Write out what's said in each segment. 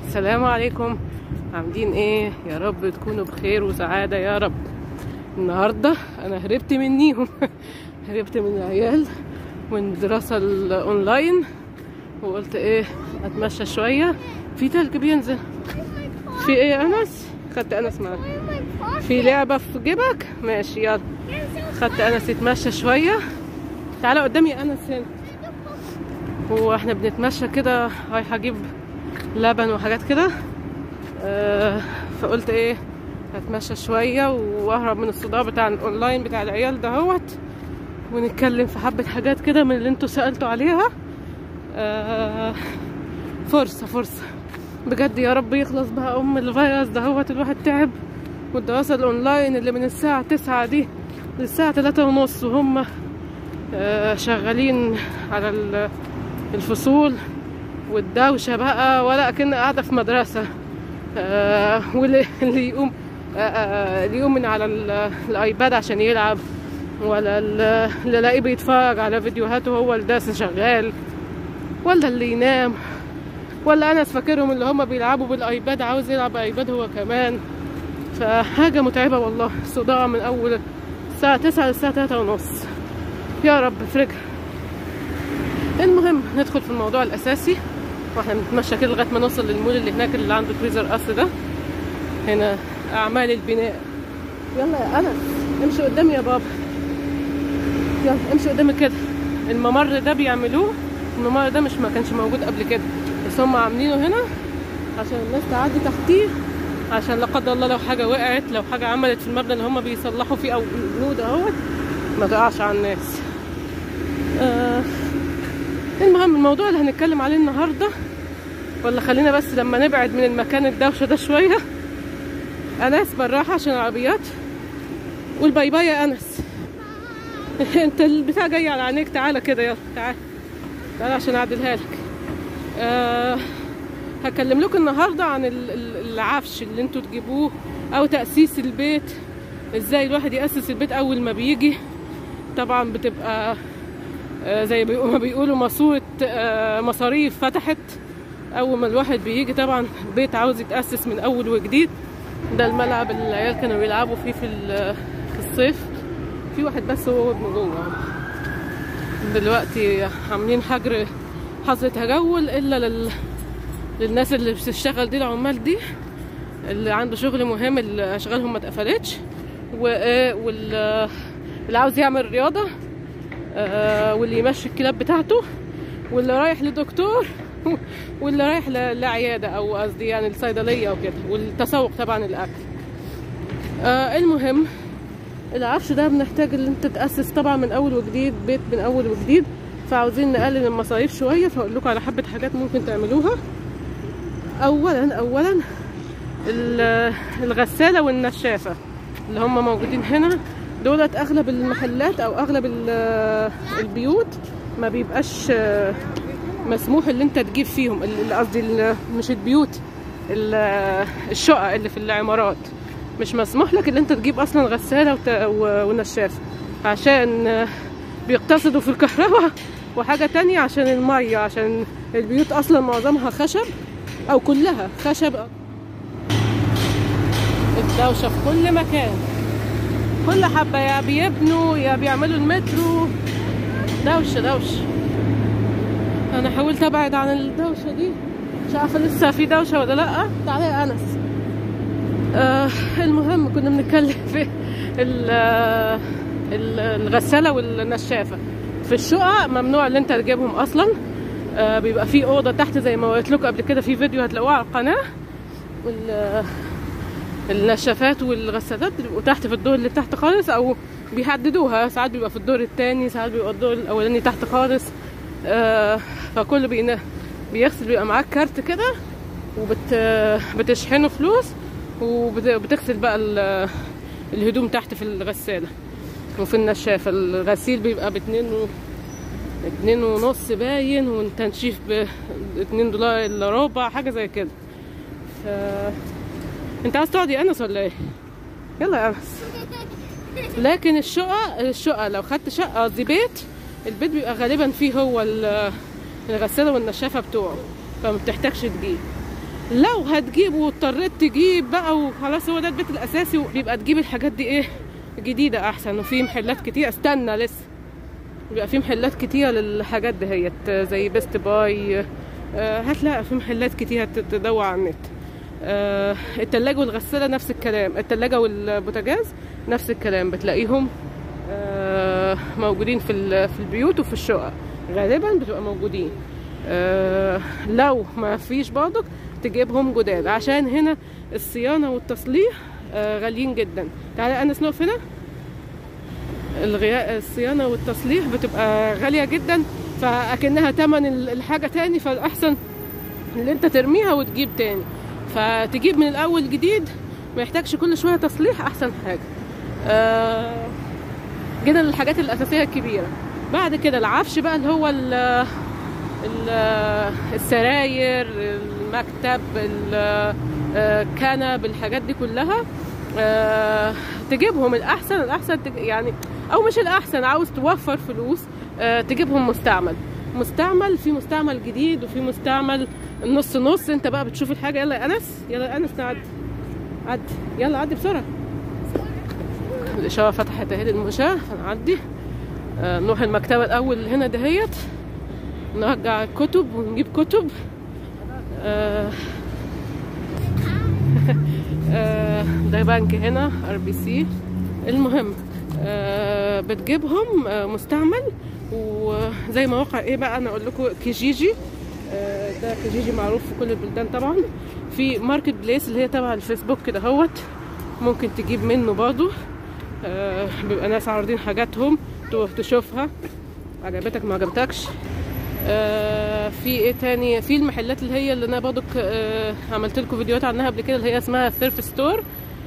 السلام عليكم عاملين ايه يا رب تكونوا بخير وسعادة يا رب النهاردة انا هربت منيهم هربت من العيال من الدراسة الاونلاين وقلت ايه اتمشى شوية في تلج بينزل في ايه يا انس خدت انس معاك في لعبة في جيبك ماشي يلا خدت انس يتمشى شوية تعالى قدامي يا انس هنا واحنا بنتمشى كده رايحة اجيب لبن وحاجات كده آه فقلت ايه هتمشى شوية واهرب من الصداع بتاع الاونلاين بتاع العيال دهوت ونتكلم في حبة حاجات كده من اللي انتوا سألتوا عليها آه فرصة فرصة بجد يا رب يخلص بقى ام الفيروس دهوت الواحد تعب والدراسة الاونلاين اللي من الساعة تسعة دي للساعة تلاتة ونص وهم آه شغالين على الفصول والدوشة بقى ولا أكن قاعدة في مدرسة آه واللي اللي يقوم آه آه اللي يقوم من على الآيباد عشان يلعب ولا اللي الاقيه بيتفرج على فيديوهات وهو الدرس شغال ولا اللي ينام ولا أنا فاكرهم اللي هم بيلعبوا بالآيباد عاوز يلعب آيباد هو كمان فحاجة متعبة والله صداع من أول الساعة تسعة للساعة تلاتة ونص يا رب افرجها المهم ندخل في الموضوع الاساسي واحنا بنتمشى كده لغايه ما نوصل للمول اللي هناك اللي عنده فريزر اصل ده هنا اعمال البناء يلا يا انس امشي قدامي يا بابا يلا امشي قدامي كده الممر ده بيعملوه الممر ده مش ما كانش موجود قبل كده بس هم عاملينه هنا عشان الناس تعدي تحتيه عشان لا قدر الله لو حاجه وقعت لو حاجه عملت في المبنى اللي هم بيصلحوا فيه او النود اهوت ما تقعش على الناس آه المهم الموضوع اللي هنتكلم عليه النهاردة ولا خلينا بس لما نبعد من المكان الدوشة ده شوية أنس بالراحة عشان العربيات والباي باي يا أنس انت البتاع جاي على عينيك تعالى كده يلا تعال تعالى عشان أعدلها لك أه هكلم لكم النهاردة عن العفش اللي انتوا تجيبوه أو تأسيس البيت ازاي الواحد يأسس البيت أول ما بيجي طبعا بتبقى زي ما بيقولوا ماسورة مصاريف فتحت أول ما الواحد بيجي طبعا البيت عاوز يتأسس من أول وجديد ده الملعب اللي العيال كانوا بيلعبوا فيه في في الصيف في واحد بس هو ابنه جوه دلوقتي عاملين حجر حظر تجول إلا لل... للناس اللي بتشتغل دي العمال دي اللي عنده شغل مهم اللي أشغالهم ما اتقفلتش واللي عاوز يعمل رياضة آه واللي يمشي الكلاب بتاعته واللي رايح لدكتور واللي رايح لعيادة أو قصدي يعني الصيدلية أو كده والتسوق طبعا الأكل آه المهم العفش ده بنحتاج ان انت تأسس طبعا من أول وجديد بيت من أول وجديد فعاوزين نقلل المصاريف شوية فأقول لكم على حبة حاجات ممكن تعملوها أولا أولا الغسالة والنشافة اللي هم موجودين هنا دولت اغلب المحلات او اغلب البيوت ما بيبقاش مسموح اللي انت تجيب فيهم قصدي مش البيوت الشقق اللي في العمارات مش مسموح لك اللي انت تجيب اصلا غساله ونشافه عشان بيقتصدوا في الكهرباء وحاجة تانية عشان المية عشان البيوت أصلا معظمها خشب أو كلها خشب الدوشة في كل مكان كل حبة يا بيبنوا يا بيعملوا المترو دوشة دوشة أنا حاولت أبعد عن الدوشة دي مش عارفة لسه في دوشة ولا لأ تعالى يا أنس آه المهم كنا بنتكلم في الغسالة والنشافة في الشقق ممنوع اللي انت تجيبهم أصلا آه بيبقى في أوضة تحت زي ما قلت لكم قبل كده في فيديو هتلاقوه على القناة النشافات والغسالات بيبقوا تحت في الدور اللي تحت خالص او بيحددوها ساعات بيبقى في الدور التاني ساعات بيبقى الدور الاولاني تحت خالص آه فكل بينا بيغسل بيبقى معاك كارت كده وبت بتشحنه فلوس وبتغسل بقى الهدوم تحت في الغسالة وفي النشافة الغسيل بيبقى باتنين و... اتنين ونص باين والتنشيف باتنين دولار الا ربع حاجة زي كده ف... انت عايز تقعد يا انس ولا ايه يلا يا انس لكن الشقة الشقة لو خدت شقة قصدي بيت البيت بيبقى غالبا فيه هو الغسالة والنشافة بتوعه فما بتحتاجش تجيب لو هتجيب واضطريت تجيب بقى وخلاص هو ده البيت الاساسي بيبقى تجيب الحاجات دي ايه جديده احسن وفي محلات كتير استنى لسه بيبقى في محلات كتير للحاجات دهيت زي بيست باي آه، هتلاقي في محلات كتير تدور على النت آه، التلاجة والغسالة نفس الكلام التلاجة والبوتاجاز نفس الكلام بتلاقيهم آه، موجودين في ال- في البيوت وفي الشقق غالبا بتبقى موجودين آه، لو ما فيش برضك تجيبهم جداد عشان هنا الصيانة والتصليح آه، غاليين جدا تعالى أنس نقف هنا الغياء الصيانة والتصليح بتبقى غالية جدا فأكنها تمن ال- الحاجة تاني فالأحسن اللي انت ترميها وتجيب تاني فتجيب من الأول جديد ما يحتاجش كل شوية تصليح أحسن حاجة آه جينا للحاجات الأساسية الكبيرة بعد كده العفش بقى اللي هو ال ال السراير المكتب الكنب الحاجات دي كلها آه، تجيبهم الأحسن الأحسن تج- يعني أو مش الأحسن عاوز توفر فلوس آه، تجيبهم مستعمل مستعمل في مستعمل جديد وفي مستعمل نص نص انت بقى بتشوف الحاجة يلا يا أنس يلا يا أنس نعدي عدي يلا عدي بسرعة الإشارة فتحت اهي للمشاة هنعدي آه، نروح المكتبة الأول هنا دهيت نرجع الكتب ونجيب كتب آه، آه، ده بنك هنا ار بي سي المهم آه، بتجيبهم آه، مستعمل وزي مواقع ايه بقى انا اقول لكم كيجيجي آه، ده كيجيجي معروف في كل البلدان طبعا في ماركت بليس اللي هي تبع الفيسبوك كده هوت ممكن تجيب منه برضو آه، بيبقى ناس عارضين حاجاتهم تروح تشوفها عجبتك ما عجبتكش آه، في ايه تاني في المحلات اللي هي اللي انا برضك آه، عملت لكم فيديوهات عنها قبل كده اللي هي اسمها ثيرف ستور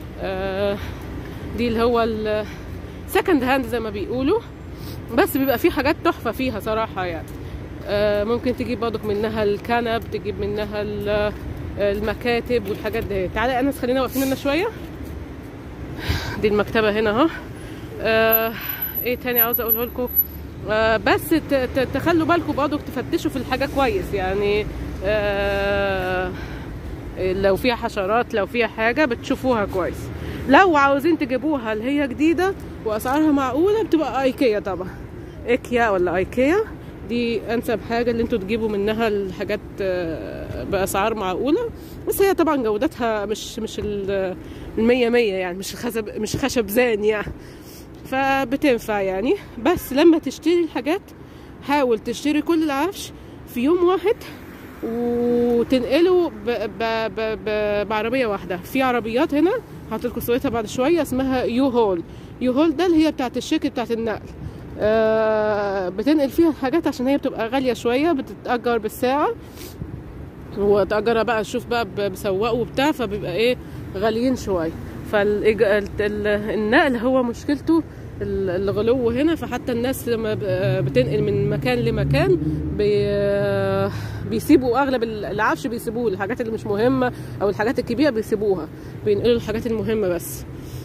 دي اللي هو السكند هاند زي ما بيقولوا بس بيبقى في حاجات تحفة فيها صراحة يعني آه، ممكن تجيب برضك منها الكنب تجيب منها ال- المكاتب والحاجات دي تعالى يا انس خلينا واقفين هنا شوية دي المكتبة هنا اهو آه، ايه تاني عاوزة اقوله لكم آه، بس ت- ت- تخلوا بالكم برضك تفتشوا في الحاجة كويس يعني آه، لو فيها حشرات لو فيها حاجة بتشوفوها كويس لو عاوزين تجيبوها اللي هي جديدة واسعارها معقولة بتبقى ايكيا طبعا ايكيا ولا ايكيا دي انسب حاجة اللي انتوا تجيبوا منها الحاجات آه، باسعار معقولة بس هي طبعا جودتها مش مش ال- المية مية يعني مش خشب مش خشب زان يعني فبتنفع يعني بس لما تشتري الحاجات حاول تشتري كل العفش في يوم واحد وتنقله ب... ب... ب... ب... بعربية واحدة في عربيات هنا هحطلكوا صورتها بعد شوية اسمها يو هول يو هول ده اللي هي بتاعت الشركة بتاعت النقل آه بتنقل فيها الحاجات عشان هي بتبقى غالية شوية بتتأجر بالساعة وتأجرها بقى تشوف بقى ب- بسواق وبتاع فبيبقى ايه غاليين شوية فالنقل هو مشكلته ال- الغلو هنا فحتى الناس لما ب- بتنقل من مكان لمكان بي بيسيبوا اغلب ال- العفش بيسيبوه الحاجات اللي مش مهمه او الحاجات الكبيره بيسيبوها بينقلوا الحاجات المهمه بس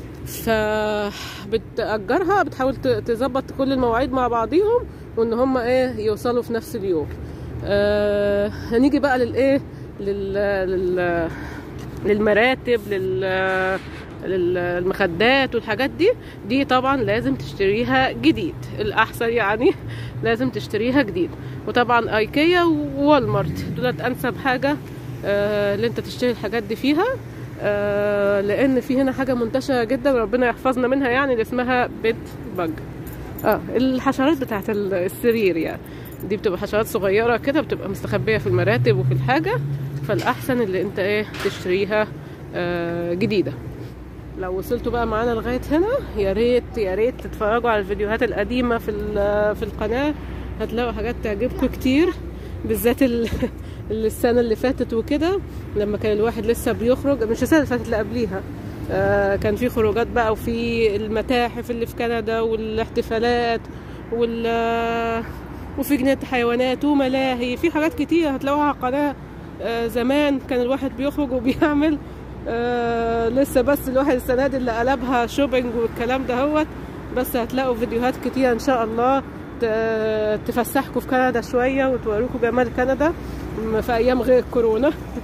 فبتأجرها بتحاول ت- تظبط كل المواعيد مع بعضيهم وان هم ايه يوصلوا في نفس اليوم آه هنيجي بقى للايه لل... لل... للمراتب لل للمخدات والحاجات دي دي طبعا لازم تشتريها جديد الاحسن يعني لازم تشتريها جديد وطبعا ايكيا ووالمارت دولت انسب حاجه آه، اللي انت تشتري الحاجات دي فيها آه، لان في هنا حاجه منتشره جدا ربنا يحفظنا منها يعني اللي اسمها بيت باج اه الحشرات بتاعت ال- السرير يعني دي بتبقى حشرات صغيره كده بتبقى مستخبيه في المراتب وفي الحاجه فالاحسن اللي انت ايه تشتريها آه، جديده لو وصلتوا بقى معانا لغايه هنا يا ريت يا ريت تتفرجوا على الفيديوهات القديمه في ال- في القناه هتلاقوا حاجات تعجبكم كتير بالذات ال- السنه اللي فاتت وكده لما كان الواحد لسه بيخرج مش السنه اللي فاتت اللي قبليها آه، كان في خروجات بقى وفي المتاحف اللي في كندا والاحتفالات وال وفي جنينة حيوانات وملاهي في حاجات كتير هتلاقوها على القناة آه، زمان كان الواحد بيخرج وبيعمل آه لسه بس الواحد السنة دي اللي قلبها شوبينج والكلام ده هوت بس هتلاقوا فيديوهات كتير ان شاء الله ت- تفسحكم في كندا شوية وتوروكم جمال كندا م- في ايام غير كورونا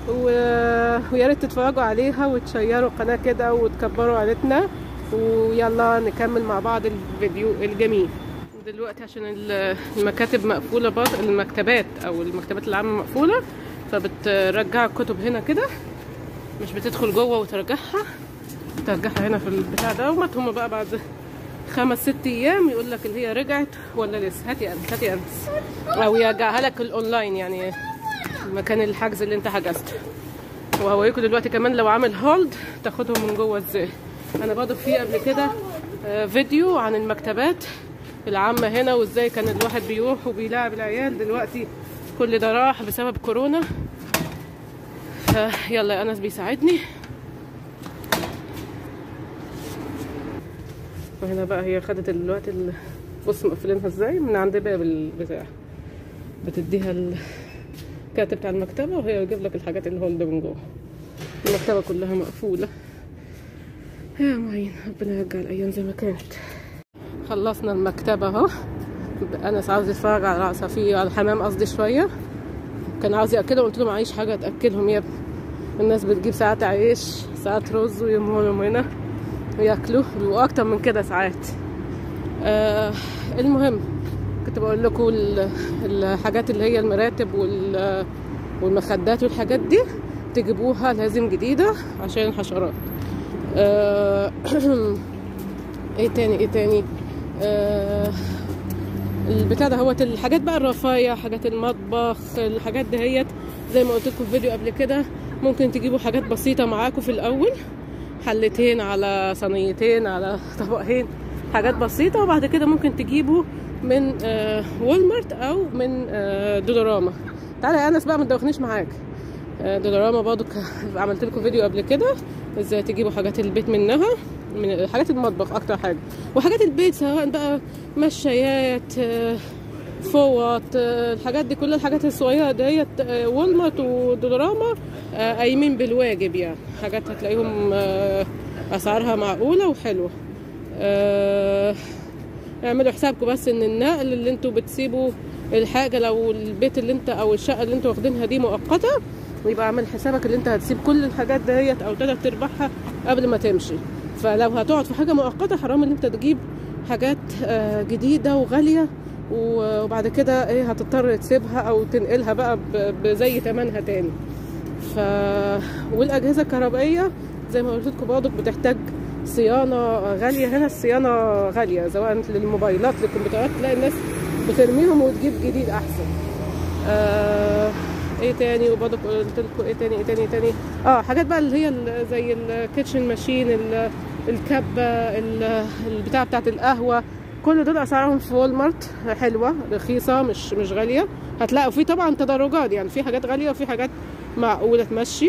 و... ويا ريت تتفرجوا عليها وتشيروا القناه كده وتكبروا عيلتنا ويلا نكمل مع بعض الفيديو الجميل دلوقتي عشان ال- المكاتب مقفوله بعض المكتبات او المكتبات العامه مقفوله فبترجع الكتب هنا كده مش بتدخل جوه وترجعها ترجعها هنا في البتاع دوت هما بقى بعد خمس ست ايام يقول لك اللي هي رجعت ولا لسه هاتي انس هاتي انس او يرجعها لك الاونلاين يعني مكان الحجز اللي انت حجزته وهوريكم دلوقتي كمان لو عامل هولد تاخدهم من جوه ازاي انا برضه في قبل كده آه، فيديو عن المكتبات العامة هنا وازاي كان الواحد بيروح وبيلاعب العيال دلوقتي كل ده راح بسبب كورونا فيلا يا انس بيساعدني وهنا بقى هي خدت الوقت ال- بص مقفلينها ازاي من عند باب البتاع بتديها الكاتب بتاع المكتبة وهي يجيب لك الحاجات اللي هولد من جوه المكتبة كلها مقفولة يا معين ربنا يرجع الأيام زي ما كانت خلصنا المكتبة اهو أنس عاوز يتفرج على العصافير على الحمام قصدي شوية كان عاوز يأكله قلت له معيش حاجة تأكلهم يا ابني الناس بتجيب ساعات عيش ساعات رز ويرموهم هنا وياكلوا بيبقوا أكتر من كده ساعات آه المهم كنت بقول لكم ال- الحاجات اللي هي المراتب وال والمخدات والحاجات دي تجيبوها لازم جديدة عشان الحشرات آه ايه تاني ايه تاني آه البتاع ده هو الحاجات بقى الرفاية حاجات المطبخ الحاجات دهيت زي ما قلت لكم في فيديو قبل كده ممكن تجيبوا حاجات بسيطة معاكم في الأول حلتين على صينيتين على طبقين حاجات بسيطة وبعد كده ممكن تجيبوا من آه والمارت أو من آه دولوراما تعالى يا أنس بقى ما تدوخنيش معاك آه دولوراما برضو ك- عملت لكم فيديو قبل كده ازاي تجيبوا حاجات البيت منها من حاجات المطبخ اكتر حاجه وحاجات البيت سواء بقى مشايات آه، فوط آه، الحاجات دي كل الحاجات الصغيره ديت آه، والمارت ودوراما آه، قايمين بالواجب يعني حاجات هتلاقيهم آه، اسعارها معقوله وحلوه آه، اعملوا حسابكم بس ان النقل اللي انتوا بتسيبوا الحاجه لو البيت اللي انت او الشقه اللي انتوا واخدينها دي مؤقته ويبقى اعمل حسابك اللي انت هتسيب كل الحاجات دهيت او تلات ارباعها قبل ما تمشي فلو هتقعد في حاجه مؤقته حرام ان انت تجيب حاجات آه، جديده وغاليه و- وبعد كده ايه هتضطر تسيبها او تنقلها بقى ب- بزي تمنها تاني ف والاجهزه الكهربائيه زي ما قلت لكم برضك بتحتاج صيانه غاليه هنا الصيانه غاليه سواء للموبايلات للكمبيوترات تلاقي الناس بترميهم وتجيب جديد احسن آه ايه تاني وبرضك قلت لكم ايه تاني ايه تاني ايه تاني اه حاجات بقى اللي هي ال- زي الكيتشن ماشين ال- الكبه ال- البتاع بتاعت القهوه كل دول اسعارهم في وول مارت حلوه رخيصه مش مش غاليه هتلاقوا في طبعا تدرجات يعني في حاجات غاليه وفي حاجات معقوله تمشي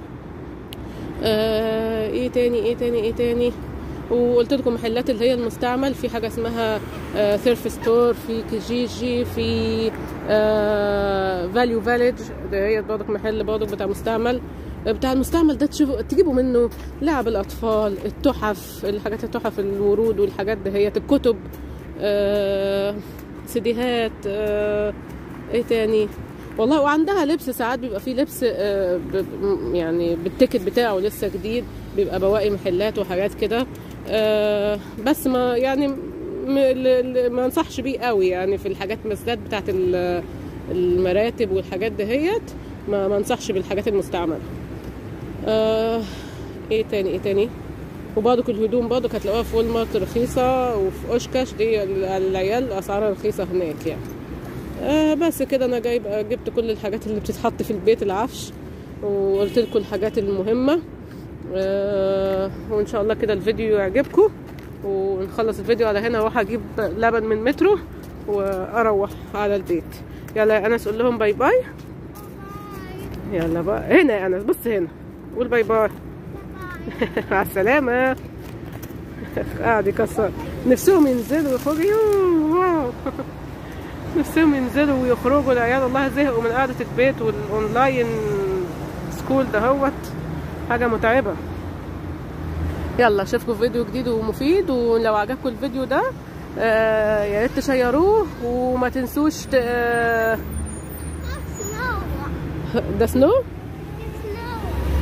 آه ايه تاني ايه تاني ايه تاني وقلت لكم محلات اللي هي المستعمل في حاجه اسمها آه ثيرف ستور في كيجيجي في آه فاليو فاليج ده هي برضك محل برضك بتاع مستعمل بتاع المستعمل ده تشوفوا تجيبوا منه لعب الاطفال التحف الحاجات التحف الورود والحاجات دهيت الكتب آه سيديهات آه ايه تاني والله وعندها لبس ساعات بيبقى فيه لبس آه، ب- ب- يعني بالتيكت بتاعه لسه جديد بيبقى بواقي محلات وحاجات كده آه، بس ما يعني م- ل- ل- ما انصحش بيه قوي يعني في الحاجات بالذات بتاعت ال- المراتب والحاجات دهيت ما ما انصحش بالحاجات المستعمله آه، ايه تاني ايه تاني وبرضك الهدوم برضك هتلاقوها في وول مارت رخيصه وفي اوشكاش دي العيال اسعارها رخيصه هناك يعني آه بس كده انا جايب جبت كل الحاجات اللي بتتحط في البيت العفش وقلت لكم الحاجات المهمه آه وان شاء الله كده الفيديو يعجبكم ونخلص الفيديو على هنا واروح اجيب لبن من مترو واروح على البيت يلا يا انس قول لهم باي باي يلا بقى هنا يا انس بص هنا قول باي باي مع السلامه قاعد يكسر نفسهم ينزلوا ويخرجوا يوه، واو نفسهم ينزلوا ويخرجوا العيال والله زهقوا من قعدة البيت والاونلاين سكول دهوت حاجة متعبة يلا اشوفكم فيديو جديد ومفيد ولو عجبكم الفيديو ده آه يا ريت تشيروه وما تنسوش ت... آه Snow. ده سنو It's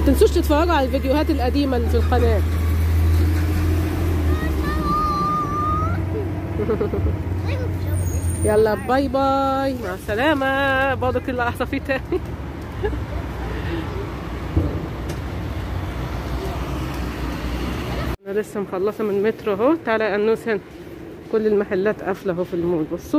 تنسوش تتفرجوا على الفيديوهات القديمة اللي في القناة يلا باي باي مع السلامة برضه كل أحسن فيه تاني أنا لسه مخلصة من المترو أهو تعالى يا أنوس هنا كل المحلات قافلة أهو في المول بصوا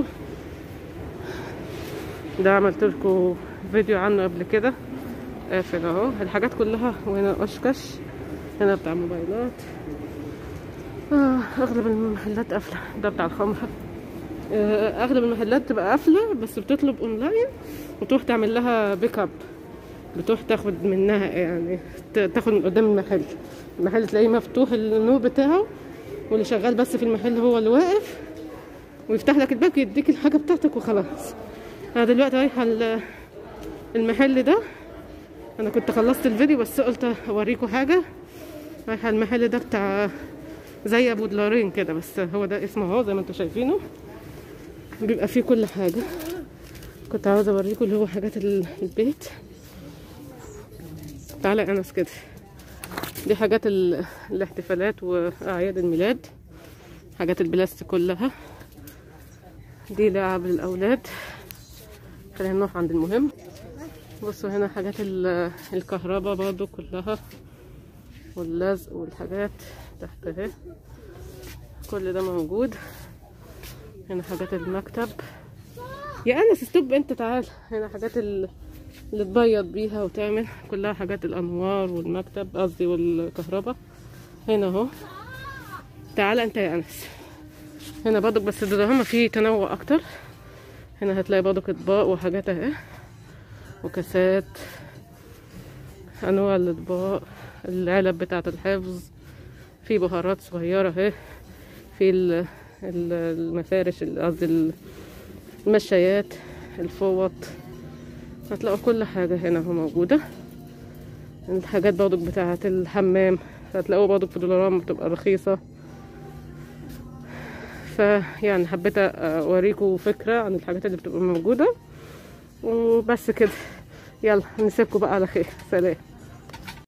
ده عملت لكم فيديو عنه قبل كده قافل اهو الحاجات كلها وهنا قشكش هنا بتاع موبايلات آه اغلب المحلات قافله ده بتاع الخمر آه اغلب المحلات تبقى قافله بس بتطلب اونلاين وتروح تعمل لها بيك اب بتروح تاخد منها يعني ت- تاخد من قدام المحل المحل تلاقيه مفتوح النور بتاعه واللي شغال بس في المحل هو اللي واقف ويفتح لك الباب يديك الحاجه بتاعتك وخلاص انا دلوقتي رايحه ال- المحل ده انا كنت خلصت الفيديو بس قلت اوريكم حاجه رايحه المحل ده بتاع زي ابو دولارين كده بس هو ده اسمه اهو زي ما انتم شايفينه بيبقى فيه كل حاجه كنت عاوزه اوريكم اللي هو حاجات ال- البيت تعالى يا انس كده دي حاجات ال- الاحتفالات واعياد الميلاد حاجات البلاستيك كلها دي لعب للاولاد خلينا نقف عند المهم بصوا هنا حاجات ال- الكهرباء برضو كلها واللزق والحاجات تحت اهي كل ده موجود هنا حاجات المكتب يا انس ستوب انت تعال هنا حاجات ال- اللي تبيض بيها وتعمل كلها حاجات الانوار والمكتب قصدي والكهرباء هنا اهو تعال انت يا انس هنا برضك بس ده هما فيه تنوع اكتر هنا هتلاقي برضك اطباق وحاجات اهي وكاسات انواع الاطباق العلب بتاعه الحفظ في بهارات صغيره اهي في ال- ال- المفارش ال- قصدي ال- المشايات الفوط هتلاقوا كل حاجه هنا اهو موجوده الحاجات برضك بتاعه الحمام هتلاقوها برضك في دولارام بتبقى رخيصه فيعني حبيت اوريكم فكره عن الحاجات اللي بتبقى موجوده وبس كده يلا نسيبكم بقى على خير سلام